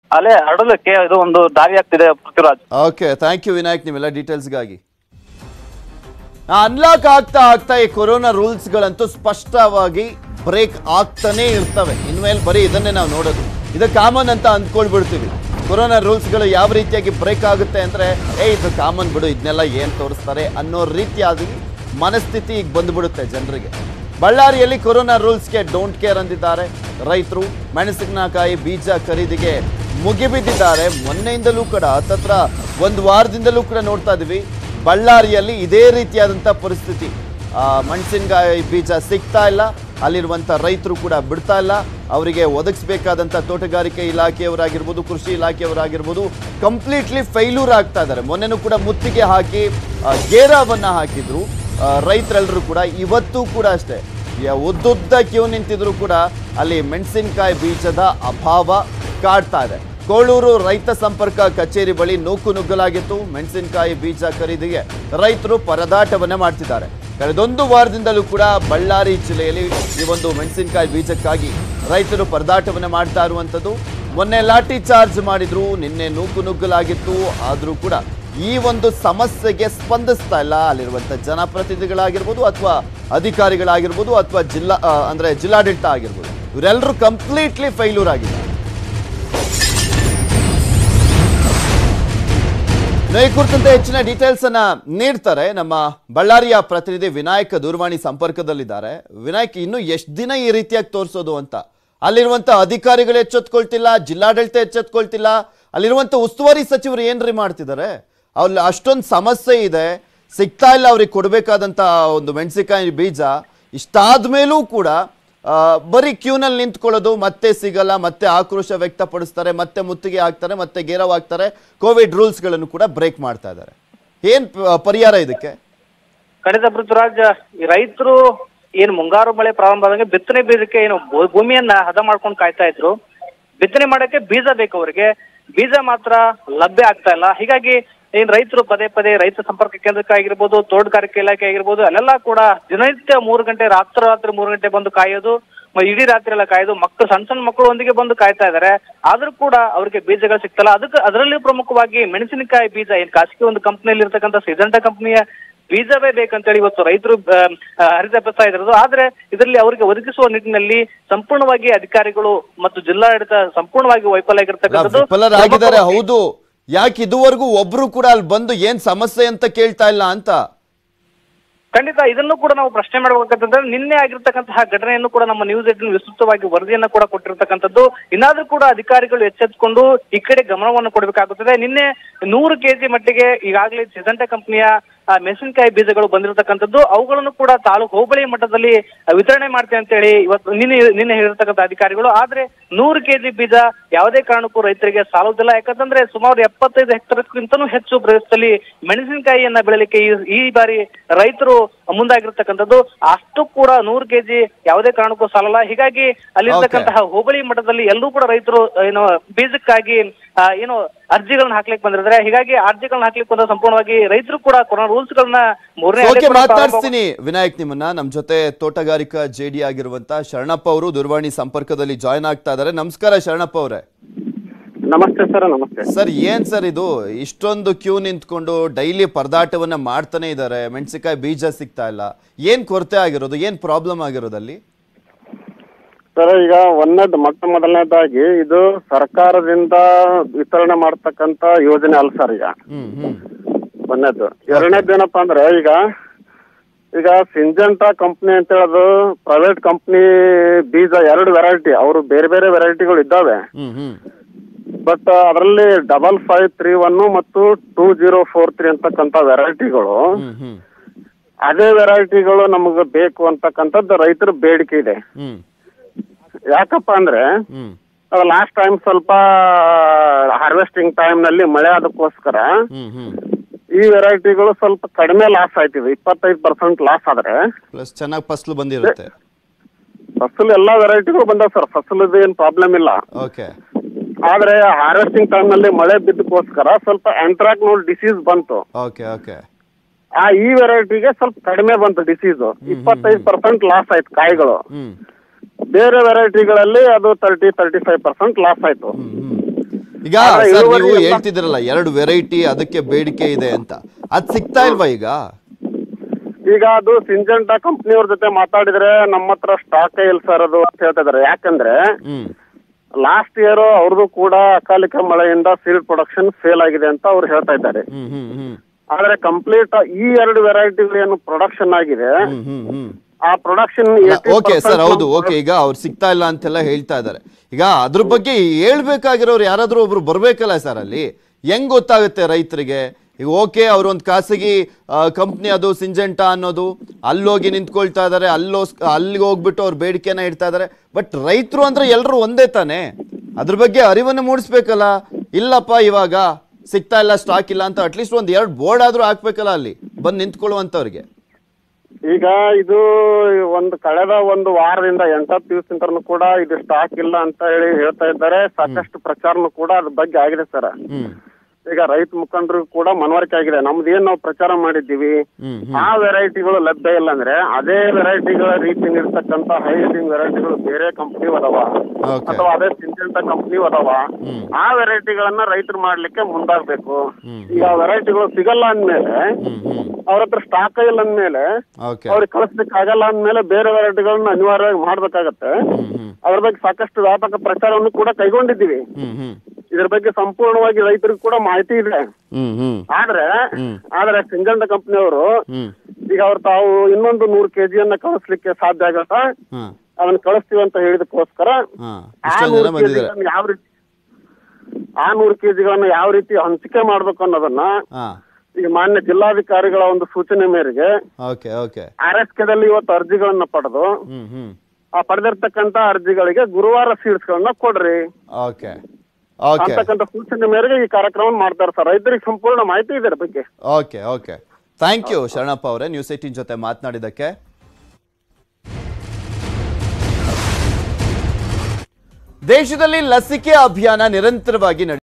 ಅಲ್ಲೇ ಹರಡಲಿಕ್ಕೆ ಇದು ಒಂದು ದಾರಿ ಆಗ್ತಿದೆ Prithviraj okay thank you Vinayak ನೀವೆಲ್ಲ ಡೀಟೇಲ್ಸ್ಗಾಗಿ ಅನ್ಲಾಕ್ ಆಗ್ತಾ ಆಗ್ತಾ ಈ ಕೊರೋನಾ ರೂಲ್ಸ್ಗಳಂತೂ ಸ್ಪಷ್ಟವಾಗಿ ಬ್ರೇಕ್ ಆಗ್ತಾನೇ ಇರ್ತವೆ ಇನ್ಮೇಲೆ ಬರೀ ಇದನ್ನೇ ನಾವು ನೋಡೋದು ಇದು ಕಾಮನ್ ಅಂತ ಅಂದ್ಕೊಳ್ಬಿಡ್ತೀವಿ ಕೊರೋನಾ ರೂಲ್ಸ್ಗಳು ಯಾವ ರೀತಿಯಾಗಿ ಬ್ರೇಕ್ ಆಗುತ್ತೆ ಅಂದ್ರೆ ಏ ಇದು ಕಾಮನ್ ಬಿಡು ಇದನ್ನೆಲ್ಲ ಏನ್ ತೋರಿಸ್ತಾರೆ ಅನ್ನೋ ರೀತಿಯಾಗಿ ಮನಸ್ಥಿತಿ ಈಗ ಬಂದ್ಬಿಡುತ್ತೆ ಜನರಿಗೆ ಬಳ್ಳಾರಿಯಲ್ಲಿ ಕೊರೋನಾ ರೂಲ್ಸ್ಗೆ ಡೋಂಟ್ ಕೇರ್ ಅಂದಿದ್ದಾರೆ ರೈತರು ಮೆಣಸಿನಕಾಯಿ ಬೀಜ ಖರೀದಿಗೆ ಮುಗಿಬಿದ್ದಿದ್ದಾರೆ ಮೊನ್ನೆಯಿಂದಲೂ ಕೂಡ ಹತ್ತತ್ರ ಒಂದು ವಾರದಿಂದಲೂ ಕೂಡ ನೋಡ್ತಾ ಇದೀವಿ ಬಳ್ಳಾರಿಯಲ್ಲಿ ಇದೇ ರೀತಿಯಾದಂಥ ಪರಿಸ್ಥಿತಿ ಆ, ಮೆಣಸಿನಕಾಯಿ ಬೀಜ ಸಿಗ್ತಾ ಇಲ್ಲ ಅಲ್ಲಿರುವಂಥ ರೈತರು ಕೂಡ ಬಿಡ್ತಾ ಇಲ್ಲ ಅವರಿಗೆ ಒದಗಿಸ್ಬೇಕಾದಂಥ ತೋಟಗಾರಿಕೆ ಇಲಾಖೆಯವರಾಗಿರ್ಬೋದು ಕೃಷಿ ಇಲಾಖೆಯವರಾಗಿರ್ಬೋದು ಕಂಪ್ಲೀಟ್ಲಿ ಫೈಲ್ಯೂರ್ ಆಗ್ತಾ ಇದ್ದಾರೆ ಮೊನ್ನೆನೂ ಕೂಡ ಮುತ್ತಿಗೆ ಹಾಕಿ ಆ, ಗೇರಾವನ್ನ ಹಾಕಿದ್ರು ಆ, ರೈತರೆಲ್ಲರೂ ಕೂಡ ಇವತ್ತು ಕೂಡ ಅಷ್ಟೇ ಯ- ಉದ್ದುದ್ದ ಕ್ಯೂ ನಿಂತಿದ್ರು ಕೂಡ ಅಲ್ಲಿ ಮೆಣಸಿನಕಾಯಿ ಬೀಜದ ಅಭಾವ ಕಾಡ್ತಾ ಇದೆ ಕೋಳೂರು ರೈತ ಸಂಪರ್ಕ ಕಚೇರಿ ಬಳಿ ನೂಕು ನುಗ್ಗಲಾಗಿತ್ತು ಮೆಣಸಿನಕಾಯಿ ಬೀಜ ಖರೀದಿಗೆ ರೈತರು ಪರದಾಟವನ್ನ ಮಾಡ್ತಿದ್ದಾರೆ ಕಳೆದೊಂದು ವಾರದಿಂದಲೂ ಕೂಡ ಬಳ್ಳಾರಿ ಜಿಲ್ಲೆಯಲ್ಲಿ ಈ ಒಂದು ಮೆಣಸಿನಕಾಯಿ ಬೀಜಕ್ಕಾಗಿ ರೈತರು ಪರದಾಟವನ್ನ ಮಾಡ್ತಾ ಇರುವಂಥದ್ದು ಮೊನ್ನೆ ಲಾಠಿ ಚಾರ್ಜ್ ಮಾಡಿದ್ರು ನಿನ್ನೆ ನೂಕು ನುಗ್ಗಲಾಗಿತ್ತು ಆದರೂ ಕೂಡ ಈ ಒಂದು ಸಮಸ್ಯೆಗೆ ಸ್ಪಂದಿಸ್ತಾ ಇಲ್ಲ ಅಲ್ಲಿರುವಂಥ ಜನಪ್ರತಿನಿಧಿಗಳಾಗಿರ್ಬೋದು ಅಥವಾ ಅಧಿಕಾರಿಗಳಾಗಿರ್ಬೋದು ಅಥವಾ ಜಿಲ್ಲಾ ಆ, ಅಂದ್ರೆ ಜಿಲ್ಲಾಡಳಿತ ಆಗಿರ್ಬೋದು ಇವರೆಲ್ಲರೂ ಕಂಪ್ಲೀಟ್ಲಿ ಫೈಲ್ಯೂರ್ ಆಗಿದ್ದಾರೆ ಇನ್ನು ಈ ಕುರಿತಂತೆ ಹೆಚ್ಚಿನ ಡೀಟೇಲ್ಸ್ ಅನ್ನ ನೀಡ್ತಾರೆ ನಮ್ಮ ಬಳ್ಳಾರಿಯ ಪ್ರತಿನಿಧಿ ವಿನಾಯಕ್ ದೂರವಾಣಿ ಸಂಪರ್ಕದಲ್ಲಿದ್ದಾರೆ ವಿನಾಯಕ್ ಇನ್ನು ಎಷ್ಟು ದಿನ ಈ ರೀತಿಯಾಗಿ ತೋರಿಸೋದು ಅಂತ ಅಲ್ಲಿರುವಂತ ಅಧಿಕಾರಿಗಳು ಎಚ್ಚೆತ್ಕೊಳ್ತಿಲ್ಲ ಜಿಲ್ಲಾಡಳಿತ ಎಚ್ಚೆತ್ಕೊಳ್ತಿಲ್ಲ ಅಲ್ಲಿರುವಂತ ಉಸ್ತುವಾರಿ ಸಚಿವರು ಏನ್ರಿ ಮಾಡ್ತಿದ್ದಾರೆ ಅಲ್ಲಿ ಅಷ್ಟೊಂದು ಸಮಸ್ಯೆ ಇದೆ ಸಿಗ್ತಾ ಇಲ್ಲ ಅವ್ರಿಗೆ ಕೊಡಬೇಕಾದಂತ ಒಂದು ಮೆಣಸಿನಕಾಯಿ ಬೀಜ ಇಷ್ಟಾದ್ಮೇಲೂ ಕೂಡ ಆ, ಬರೀ ಕ್ಯೂನಲ್ಲಿ ನಿಂತ್ಕೊಳ್ಳೋದು ಮತ್ತೆ ಸಿಗಲ್ಲ ಮತ್ತೆ ಆಕ್ರೋಶ ವ್ಯಕ್ತಪಡಿಸ್ತಾರೆ ಮತ್ತೆ ಮುತ್ತಿಗೆ ಹಾಕ್ತಾರೆ ಮತ್ತೆ ಗೇರವ್ ಹಾಕ್ತಾರೆ ಕೋವಿಡ್ ರೂಲ್ಸ್ಗಳನ್ನು ಕೂಡ ಬ್ರೇಕ್ ಮಾಡ್ತಾ ಇದ್ದಾರೆ ಏನ್ ಪ- ಪರಿಹಾರ ಇದಕ್ಕೆ ಖಂಡಿತ ಪೃಥ್ವಿರಾಜ್ ಈ ರೈತರು ಏನು ಮುಂಗಾರು ಮಳೆ ಪ್ರಾರಂಭ ಆದಂಗೆ ಬಿತ್ತನೆ ಬೀಜಕ್ಕೆ ಏನು ಭೂ- ಭೂಮಿಯನ್ನ ಹದ ಮಾಡ್ಕೊಂಡು ಕಾಯ್ತಾ ಇದ್ರು ಬಿತ್ತನೆ ಮಾಡಕ್ಕೆ ಬೀಜ ಬೇಕು ಅವರಿಗೆ ಬೀಜ ಮಾತ್ರ ಲಭ್ಯ ಆಗ್ತಾ ಇಲ್ಲ ಹೀಗಾಗಿ ಏನ್ ರೈತರು ಪದೇ ಪದೇ ರೈತ ಸಂಪರ್ಕ ಕೇಂದ್ರಕ್ಕೆ ಆಗಿರ್ಬೋದು ತೋಟಗಾರಿಕೆ ಇಲಾಖೆ ಆಗಿರ್ಬೋದು ಅಲ್ಲೆಲ್ಲ ಕೂಡ ದಿನನಿತ್ಯ ಮೂರು ಗಂಟೆ ರಾತ್ರಿ ರಾತ್ರಿ ಮೂರು ಗಂಟೆ ಬಂದು ಕಾಯೋದು ಮ- ಇಡೀ ರಾತ್ರಿ ಎಲ್ಲ ಕಾಯೋದು ಮಕ್ಕಳು ಸಣ್ಣ ಸಣ್ಣ ಮಕ್ಕಳೊಂದಿಗೆ ಬಂದು ಕಾಯ್ತಾ ಇದ್ದಾರೆ ಆದ್ರೂ ಕೂಡ ಅವ್ರಿಗೆ ಬೀಜಗಳು ಸಿಗ್ತಲ್ಲ ಅದಕ್ಕೆ ಅದರಲ್ಲಿ ಪ್ರಮುಖವಾಗಿ ಮೆಣಸಿನಕಾಯಿ ಬೀಜ ಏನ್ ಖಾಸಗಿ ಒಂದು ಕಂಪನಿಯಲ್ಲಿ ಇರ್ತಕ್ಕಂಥ ಸಿಜೆಂಟಾ ಕಂಪನಿಯ ಬೀಜವೇ ಬೇಕಂತೇಳಿ ಇವತ್ತು ರೈತರು ಹರಿತಪ್ಪಿಸ್ತಾ ಇದ್ರು ಆದ್ರೆ ಇದರಲ್ಲಿ ಅವರಿಗೆ ಒದಗಿಸುವ ನಿಟ್ಟಿನಲ್ಲಿ ಸಂಪೂರ್ಣವಾಗಿ ಅಧಿಕಾರಿಗಳು ಮತ್ತು ಜಿಲ್ಲಾಡಳಿತ ಸಂಪೂರ್ಣವಾಗಿ ವೈಫಲ್ಯ ಆಗಿರ್ತಕ್ಕಂಥದ್ದು ವಿಫಲರಾಗಿದ್ದಾರೆ ಹೌದು ಯಾಕೆ ಇದುವರೆಗೂ ಒಬ್ರು ಕೂಡ ಅಲ್ಲಿ ಬಂದು ಏನ್ ಸಮಸ್ಯೆ ಅಂತ ಕೇಳ್ತಾ ಇಲ್ಲ ಅಂತ ಖಂಡಿತ ಇದನ್ನು ಕೂಡ ನಾವು ಪ್ರಶ್ನೆ ಮಾಡಬೇಕಂತಂದ್ರೆ ನಿನ್ನೆ ಆಗಿರ್ತಕ್ಕಂತಹ ಘಟನೆಯನ್ನು ಕೂಡ ನಮ್ಮ ನ್ಯೂಸ್ ಏಟಿನ್ ವಿಸ್ತೃತವಾಗಿ ವರದಿಯನ್ನ ಕೂಡ ಕೊಟ್ಟಿರ್ತಕ್ಕಂಥದ್ದು ಇನ್ನಾದ್ರೂ ಕೂಡ ಅಧಿಕಾರಿಗಳು ಎಚ್ಚೆತ್ತುಕೊಂಡು ಈ ಕಡೆ ಗಮನವನ್ನು ಕೊಡಬೇಕಾಗುತ್ತದೆ ನಿನ್ನೆ ನೂರು ಕೆಜಿ ಮಟ್ಟಿಗೆ ಈಗಾಗಲೇ ಸಿಜೆಂಟಾ ಕಂಪನಿಯ ಆ, ಮೆಣಸಿನಕಾಯಿ ಬೀಜಗಳು ಬಂದಿರತಕ್ಕಂಥದ್ದು ಅವುಗಳನ್ನು ಕೂಡ ತಾಲೂಕು ಹೋಬಳಿ ಮಟ್ಟದಲ್ಲಿ ಆ, ವಿತರಣೆ ಮಾಡ್ತೇವೆ ಅಂತ ಹೇಳಿ ಇವತ್ತು ನಿನ್ನೆ ನಿನ್ನೆ ಹೇಳಿರ್ತಕ್ಕಂಥ ಅಧಿಕಾರಿಗಳು ಆದ್ರೆ ನೂರು ಕೆಜಿ ಬೀಜ ಯಾವುದೇ ಕಾರಣಕ್ಕೂ ರೈತರಿಗೆ ಸಾಲುವುದಿಲ್ಲ ಯಾಕಂತಂದ್ರೆ ಸುಮಾರು ಎಪ್ಪತ್ತೈದು ಹೆಕ್ಟರ್ಗಿಂತನೂ ಹೆಚ್ಚು ಪ್ರದೇಶದಲ್ಲಿ ಮೆಣಸಿನಕಾಯಿಯನ್ನ ಬೆಳಲಿಕ್ಕೆ ಈ ಈ ಬಾರಿ ರೈತರು ಮುಂದಾಗಿರ್ತಕ್ಕಂಥದ್ದು ಅಷ್ಟು ಕೂಡ ನೂರು ಕೆಜಿ ಯಾವುದೇ ಕಾರಣಕ್ಕೂ ಸಾಲಲ್ಲ ಹೀಗಾಗಿ ಅಲ್ಲಿರ್ತಕ್ಕಂತಹ ಹೋಬಳಿ ಮಟ್ಟದಲ್ಲಿ ಎಲ್ಲರೂ ಕೂಡ ರೈತರು ಏನು ಬೀಜಕ್ಕಾಗಿ ಆ, ಏನು ಅರ್ಜಿಗಳನ್ನ ಹಾಕ್ಲಿಕ್ಕೆ ಬಂದಿರ್ತಾರೆ ಹೀಗಾಗಿ ಅರ್ಜಿಗಳನ್ನ ಹಾಕ್ಲಿಕ್ಕೆ ಬಂದ ಸಂಪೂರ್ಣವಾಗಿ ರೈತರು ಕೂಡ ಕೊರೋನಾ ರೂಲ್ಸ್ ಗಳನ್ನ ಮೂರನೇ ಅಲೆ ಓಕೆ ಕೂಡ ಪ್ರಾರಂಭ- ಮಾತಾಡ್ತೀನಿ ವಿನಾಯಕ್ ನಿಮ್ಮನ್ನ ನಮ್ ಜೊತೆ ತೋಟಗಾರಿಕಾ ಜೆಡಿ ಆಗಿರುವಂತ ಶರಣಪ್ಪ ಅವರು ದೂರವಾಣಿ ಸಂಪರ್ಕದಲ್ಲಿ ಜಾಯ್ನ್ ಆಗ್ತಾ ಇದ್ದಾರೆ ನಮಸ್ಕಾರ ಶರಣಪ್ಪ ಅವರೇ ನಮಸ್ತೆ ಸರ್ ನಮಸ್ತೆ ಸರ್ ಏನ್ ಸರ್ ಇದು ಇಷ್ಟೊಂದು ಕ್ಯೂ ನಿಂತ್ಕೊಂಡು ಡೈಲಿ ಪರದಾಟವನ್ನ ಮಾಡ್ತಾನೆ ಇದ್ದಾರೆ ಮೆಣಸಿನಕಾಯಿ ಬೀಜ ಸಿಗ್ತಾ ಇಲ್ಲ ಏನ್ ಕೊರತೆ ಆಗಿರೋದು ಏನ್ ಪ್ರಾಬ್ಲಮ್ ಆಗಿರೋದು ಅಲ್ಲಿ ಸರ್ ಈಗ ಒಂದನೇದು ಮೊಟ್ಟ ಮೊದಲನೇದಾಗಿ ಇದು ಸರ್ಕಾರದಿಂದ ವಿತರಣೆ ಮಾಡ್ತಕ್ಕಂತ ಯೋಜನೆ ಅಲ್ಲ ಸರ್ ಈಗ ಹ್ಮ್ ಹ್ಮ್ ಒಂದನೇದು ಎರಡನೇದು ಏನಪ್ಪಾ ಅಂದ್ರೆ ಈಗ ಈಗ ಸಿಂಜೆಂಟಾ ಕಂಪ್ನಿ ಅಂತ ಹೇಳೋದು ಪ್ರೈವೇಟ್ ಕಂಪ್ನಿ ಬೀಜ ಎರಡು ವೆರೈಟಿ ಅವರು ಬೇರೆ ಬೇರೆ ವೆರೈಟಿಗಳು ಇದ್ದಾವೆ ಹ್ಮ್ ಹ್ಮ್ ಬಟ್ ಅದರಲ್ಲಿ ಡಬಲ್ ಫೈವ್ ತ್ರೀ ಒನ್ ಮತ್ತು ಟೂ ಜೀರೋ ಫೋರ್ ತ್ರೀ ಅಂತಕ್ಕಂಥ ವೆರೈಟಿಗಳು ಹ್ಮ್ ಹ್ಮ್ ಅದೇ ವೆರೈಟಿಗಳು ನಮಗೆ ಬೇಕು ಅಂತಕ್ಕಂಥದ್ದು ರೈತರ ಬೇಡಿಕೆ ಇದೆ ಹ್ಮ್ ಯಾಕಪ್ಪ ಅಂದ್ರೆ ಹ್ಮ್ ಲಾಸ್ಟ್ ಟೈಮ್ ಸ್ವಲ್ಪ ಹಾರ್ವೆಸ್ಟಿಂಗ್ ಟೈಮ್ ನಲ್ಲಿ ಮಳೆ ಆದಕ್ಕೋಸ್ಕರ ಹ್ಮ್ ಹ್ಮ್ ಈ ವೆರೈಟಿಗಳು ಸ್ವಲ್ಪ ಕಡಿಮೆ ಲಾಸ್ ಆಯ್ತಿದೆ ಇಪ್ಪತ್ತೈದು ಪರ್ಸೆಂಟ್ ಲಾಸ್ ಆದ್ರೆ ಪ್ಲಸ್ ಚೆನ್ನಾಗಿ ಫಸಲು ಬಂದಿರುತ್ತೆ ಫಸಲು ಎಲ್ಲಾ ವೆರೈಟಿಗಳು ಬಂದಾವ ಸರ್ ಫಸಲದ ಏನ್ ಪ್ರಾಬ್ಲಮ್ ಇಲ್ಲ ಓಕೆ ಆದ್ರೆ ಹಾರ್ವೆಸ್ಟಿಂಗ್ ಟೈಮ್ ನಲ್ಲಿ ಮಳೆ ಬಿದ್ದಕ್ಕೋಸ್ಕರ ಸ್ವಲ್ಪ ಎಂಟ್ರಾಕ್ ನೋಡ್ ಡಿಸೀಸ್ ಬಂತು ಓಕೆ ಓಕೆ ಆ ಈ ವೆರೈಟಿಗೆ ಸ್ವಲ್ಪ ಕಡಿಮೆ ಬಂತು ಡಿಸೀಸ್ ಇಪ್ಪತ್ತೈದು ಪರ್ಸೆಂಟ್ ಲಾಸ್ ಆಯ್ತು ಕಾಯಿಗಳು ಹ್ಮ್ ಬೇರೆ ವೆರೈಟಿಗಳಲ್ಲಿ ಅದು thirty thirty five percent loss ಆಯ್ತು ಹ್ಮ್ ಹ್ಮ್ ಈಗ ಆದ್ರೆ ಸರ್ ಇಳುವರಿ ನೀವು ಎಲ್ಲ- ಹೇಳ್ತಿದ್ರಲ್ಲ ಎರಡು ವೆರೈಟಿ ಅದಕ್ಕೆ ಬೇಡಿಕೆ ಇದೆ ಅಂತ ಅದ್ ಸಿಗ್ತಾ ಇಲ್ವಾ ಈಗ ಈಗ ಅದು ಸಿಂಜೆಂಟಾ ಕಂಪ್ನಿಯವ್ರ ಜೊತೆ ಮಾತಾಡಿದ್ರೆ ನಮ್ಮ ಹತ್ರ ಸ್ಟಾಕ್ ಇಲ್ಲ ಸರ್ ಅದು ಅಂತ ಹೇಳ್ತಾ ಇದಾರೆ ಯಾಕಂದ್ರೆ ಹ್ಮ್ ಲಾಸ್ಟ್ ಇಯರ್ ಅವ್ರದ್ದು ಕೂಡ ಅಕಾಲಿಕ ಮಳೆಯಿಂದ ಸೀಡ್ ಪ್ರೊಡಕ್ಷನ್ ಫೇಲ್ ಆಗಿದೆ ಅಂತ ಅವ್ರು ಹೇಳ್ತಾ ಇದ್ದಾರೆ ಹ್ಮ್ ಹ್ಮ್ ಹ್ಮ್ ಆದ್ರೆ ಕಂಪ್ಲೀಟ್ ಈ ಎರಡು ವೆರೈಟಿಗಳು ಏನು ಪ್ರೊಡಕ್ಷನ್ ಆಗಿದೆ ಹ್ಮ್ ಹ್ಮ್ ಹ್ಮ್ ಆ ಪ್ರೊಡಕ್ಷನ್ ಓಕೆ ಸರ್ ಹೌದು ಓಕೆ ಈಗ ಅವ್ರು ಸಿಗ್ತಾ ಇಲ್ಲ ಅಂತೆಲ್ಲ ಹೇಳ್ತಾ ಇದ್ದಾರೆ ಈಗ ಅದ್ರ ಬಗ್ಗೆ ಹೇಳ್ಬೇಕಾಗಿರೋರು ಯಾರಾದ್ರೂ ಒಬ್ರು ಬರ್ಬೇಕಲ್ಲ ಸರ್ ಅಲ್ಲಿ ಹೆಂಗ್ ಗೊತ್ತಾಗುತ್ತೆ ರೈತರಿಗೆ ಈಗ ಓಕೆ ಅವ್ರೊಂದು ಖಾಸಗಿ ಕಂಪ್ನಿ ಅದು ಸಿಂಜೆಂಟಾ ಅನ್ನೋದು ಅಲ್ಲೋಗಿ ನಿಂತ್ಕೊಳ್ತಾ ಇದ್ದಾರೆ ಅಲ್ಲೋ ಅಲ್ಲಿಗೆ ಹೋಗ್ಬಿಟ್ಟು ಅವ್ರ ಬೇಡಿಕೆನ ಇಡ್ತಾ ಇದ್ದಾರೆ ಬಟ್ ರೈತರು ಅಂದ್ರೆ ಎಲ್ಲರೂ ಒಂದೇ ತಾನೇ ಅದ್ರ ಬಗ್ಗೆ ಅರಿವನ್ನು ಮೂಡಿಸ್ಬೇಕಲ್ಲ ಇಲ್ಲಪ್ಪ ಇವಾಗ ಸಿಗ್ತಾ ಇಲ್ಲ ಸ್ಟಾಕ್ ಇಲ್ಲ ಅಂತ ಅಟ್ಲೀಸ್ಟ್ ಒಂದ್ ಎರಡು ಬೋರ್ಡ್ ಆದ್ರೂ ಹಾಕ್ಬೇಕಲ್ಲ ಅಲ್ಲಿ ಬಂದು ನಿಂತ್ಕೊಳ್ಳುವಂತವ್ರಿಗೆ ಈಗ ಇದು ಒಂದು ಕಳೆದ ಒಂದು ವಾರದಿಂದ ಎಂಟತ್ತು ದಿವಸದಿಂದನೂ ಕೂಡ ಇದು ಸ್ಟಾಕ್ ಇಲ್ಲ ಅಂತ ಹೇಳಿ ಹೇಳ್ತಾ ಇದ್ದಾರೆ ಸಾಕಷ್ಟು ಪ್ರಚಾರನೂ ಕೂಡ ಅದ್ರ ಬಗ್ಗೆ ಆಗಿದೆ ಸರ್ ಹ್ಮ್ ಈಗ ರೈತ ಮುಖಂಡರಿಗೂ ಕೂಡ ಮನವರಿಕೆ ಆಗಿದೆ ನಮ್ದು ಏನ್ ನಾವು ಪ್ರಚಾರ ಮಾಡಿದ್ದೀವಿ ಹ್ಮ್ ಆ ವೆರೈಟಿಗಳು ಲಭ್ಯ ಇಲ್ಲ ಅಂದ್ರೆ ಅದೇ ವೆರೈಟಿಗಳ ರೀತಿ ಇರ್ತಕ್ಕಂತ ಹೈ ರೇಟಿಂಗ್ ವೆರೈಟಿಗಳು ಬೇರೆ ಕಂಪನಿ ಅದಾವ Okay. ಅಥವಾ ಅದೇ ಸಿಂಜೆಂಟ ಕಂಪನಿ ಅದಾವ ಹ್ಮ್. ಆ ವೆರೈಟಿಗಳನ್ನ ರೈತರು ಮಾಡ್ಲಿಕ್ಕೆ ಮುಂದಾಗ್ಬೇಕು ಹ್ಮ್. ಈಗ ವೆರೈಟಿಗಳು ಸಿಗಲ್ಲ ಅಂದ್ಮೇಲೆ ಹ್ಮ್ ಹ್ಮ್ ಅವ್ರ ಹತ್ರ ಸ್ಟಾಕ್ ಇಲ್ಲ ಅಂದ್ಮೇಲೆ ಓಕೆ ಅವ್ರಿಗೆ ಕಳಿಸ್ಲಿಕ್ಕೆ ಆಗಲ್ಲ ಅಂದ್ಮೇಲೆ ಬೇರೆ ವೆರೈಟಿಗಳನ್ನ ಅನಿವಾರ್ಯವಾಗಿ ಮಾಡ್ಬೇಕಾಗತ್ತೆ ಹ್ಮ್ ಹ್ಮ್ ಅದ್ರ ಬಗ್ಗೆ ಸಾಕಷ್ಟು ವ್ಯಾಪಕ ಪ್ರಚಾರವನ್ನು ಕೂಡ ಕೈಗೊಂಡಿದ್ದೀವಿ ಹ್ಮ್ ಹ್ಮ್ ಇದ್ರ ಬಗ್ಗೆ ಸಂಪೂರ್ಣವಾಗಿ ರೈತರಿಗೂ ಕೂಡ ಮಾಹಿತಿ ಇದೆ ಹ್ಮ್ ಹ್ಮ್ ಆದ್ರೆ ಹ್ಮ್. ಆದ್ರೆ ಸಿಂಗಂಡ ಕಂಪನಿಯವರು ಹ್ಮ್ ಈಗ ಅವ್ರು ತಾವು ಇನ್ನೊಂದು ನೂರು ಕೆಜಿಯನ್ನ ಕಳಿಸ್ಲಿಕ್ಕೆ ಸಾಧ್ಯ ಆಗತ್ತಾ ಹಾ ಅದನ್ನ ಕಳಿಸ್ತೀವಿ ಅಂತ ಹೇಳಿದಕ್ಕೋಸ್ಕರ ಹಾ ಆ ಇಷ್ಟೊಂದು ನೂರು ಜನ ಬಂದಿದ್ದಾರೆ ಕೆಜಿಗಳನ್ನ ಯಾವ ರೀತಿ ಆ ನೂರು ಕೆಜಿಗಳನ್ನ ಯಾವ ರೀತಿ ಹಂಚಿಕೆ ಮಾಡ್ಬೇಕು ಅನ್ನೋದನ್ನ ಹಾ ಈಗ ಮಾನ್ಯ ಜಿಲ್ಲಾಧಿಕಾರಿಗಳ ಒಂದು ಸೂಚನೆ ಮೇರೆಗೆ ಓಕೆ ಓಕೆ ಆರ್ ಎಸ್ ಕೆದಲ್ಲಿ ಇವತ್ತು ಅರ್ಜಿಗಳನ್ನ ಪಡೆದು ಹ್ಮ್ ಹ್ಮ್ ಆ ಪಡೆದಿರ್ತಕ್ಕಂತ ಅರ್ಜಿಗಳಿಗೆ ಗುರುವಾರ ಸೀಡ್ಸ್ ಗಳನ್ನ ಕೊಡ್ರಿ ಓಕೆ ಓಕೆ ಅಂತಕ್ಕಂಥ ಸೂಚನೆ ಮೇರೆಗೆ ಈ ಕಾರ್ಯಕ್ರಮ ಮಾಡ್ತಾರೆ ಸರ್ ರೈತರಿಗೆ ಸಂಪೂರ್ಣ ಮಾಹಿತಿ ಇದೆ ಇದ್ರ ಬಗ್ಗೆ okay okay thank you Sharanappa ಅವರೇ ನ್ಯೂಸ್ ಏಟೀನ್ ಜೊತೆ ಮಾತನಾಡಿದ್ದಕ್ಕೆ ದೇಶದಲ್ಲಿ ಲಸಿಕೆ ಅಭಿಯಾನ ನಿರಂತರವಾಗಿ ನಡೆ